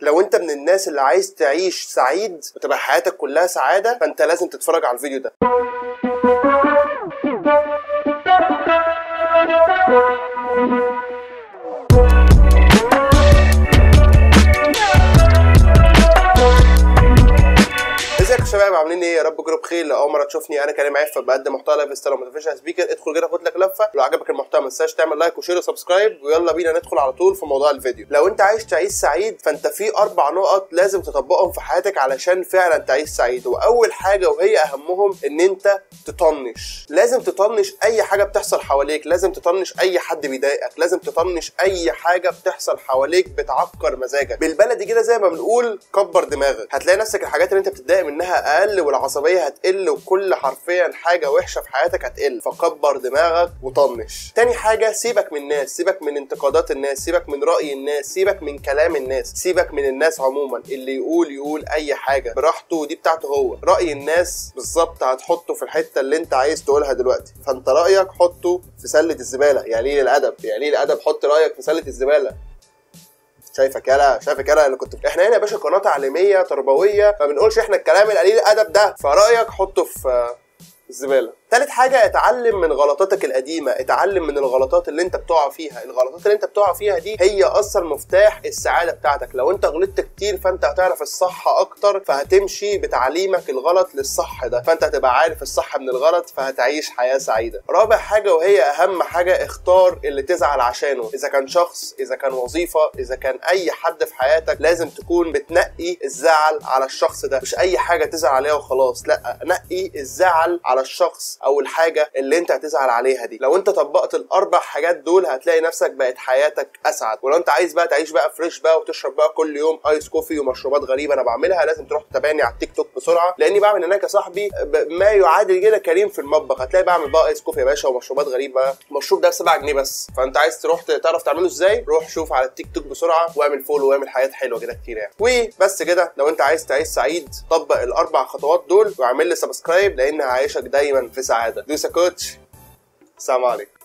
لو انت من الناس اللي عايز تعيش سعيد وتبقى حياتك كلها سعاده فانت لازم تتفرج على الفيديو ده ازيك يا شباب عاملين ايه يا رب جروب خير لو اول مره تشوفني انا كريم عفه بقدم محتوى لايف ستايل وموتيفيشن سبيكر ادخل كده خد لك لفه لو عجبك المحتوى ما تنساش تعمل لايك وشير وسبسكرايب ويلا بينا ندخل على طول في موضوع الفيديو لو انت عايز تعيش سعيد فانت في اربع نقط لازم تطبقهم في حياتك علشان فعلا تعيش سعيد واول حاجه وهي اهمهم ان انت تطنش لازم تطنش اي حاجه بتحصل حواليك لازم تطنش اي حد بيضايقك لازم تطنش اي حاجه بتحصل حواليك بتعكر مزاجك بالبلدي كده زي ما بنقول كبر دماغك هتلاقي نفسك الحاجات اللي انت بتتضايق منها اقل والعصبيه هتقل وكل حرفيا حاجه وحشه في حياتك هتقل فكبر دماغك وطنش تاني حاجه سيبك من الناس سيبك من انتقادات الناس سيبك من راي الناس سيبك من كلام الناس سيبك من الناس عموما اللي يقول يقول اي حاجه براحته ودي بتاعته هو راي الناس بالظبط هتحطه في الحته اللي انت عايز تقولها دلوقتي فانت رايك حطه في سله الزباله يعني ايه الادب يعني ايه الادب حط رايك في سله الزباله شايفك يالا شايفك يالا اللي كنت احنا هنا يا باشا قناه تعليميه تربويه ما بنقولش احنا الكلام القليل الادب ده فرايك حطه في الزباله تالت حاجة اتعلم من غلطاتك القديمة اتعلم من الغلطات اللي انت بتقع فيها الغلطات اللي انت بتقع فيها دي هي اصلا مفتاح السعادة بتاعتك لو انت غلطت كتير فانت هتعرف الصح اكتر فهتمشي بتعليمك الغلط للصح ده فانت هتبقى عارف الصح من الغلط فهتعيش حياة سعيدة رابع حاجة وهي اهم حاجة اختار اللي تزعل عشانه اذا كان شخص اذا كان وظيفة اذا كان اي حد في حياتك لازم تكون بتنقي الزعل على الشخص ده مش اي حاجة تزعل عليها وخلاص لا نقي الزعل على الشخص او الحاجه اللي انت هتزعل عليها دي لو انت طبقت الاربع حاجات دول هتلاقي نفسك بقت حياتك اسعد ولو انت عايز بقى تعيش بقى فريش بقى وتشرب بقى كل يوم ايس كوفي ومشروبات غريبه انا بعملها لازم تروح تتابعني على التيك توك بسرعه لاني بعمل هناك يا صاحبي ما يعادل كده كريم في المطبخ هتلاقي بعمل بقى ايس كوفي يا باشا ومشروبات غريبه المشروب ده ب 7 جنيه بس فانت عايز تروح تعرف تعمله ازاي روح شوف على التيك توك بسرعه واعمل فولو واعمل حاجات حلوه كده كتير يعني وبس كده لو انت عايز تعيش سعيد طبق الاربع خطوات دول واعمل لي سبسكرايب لان هعيشك دايما في سعاده دوسا كوتش السلام عليكم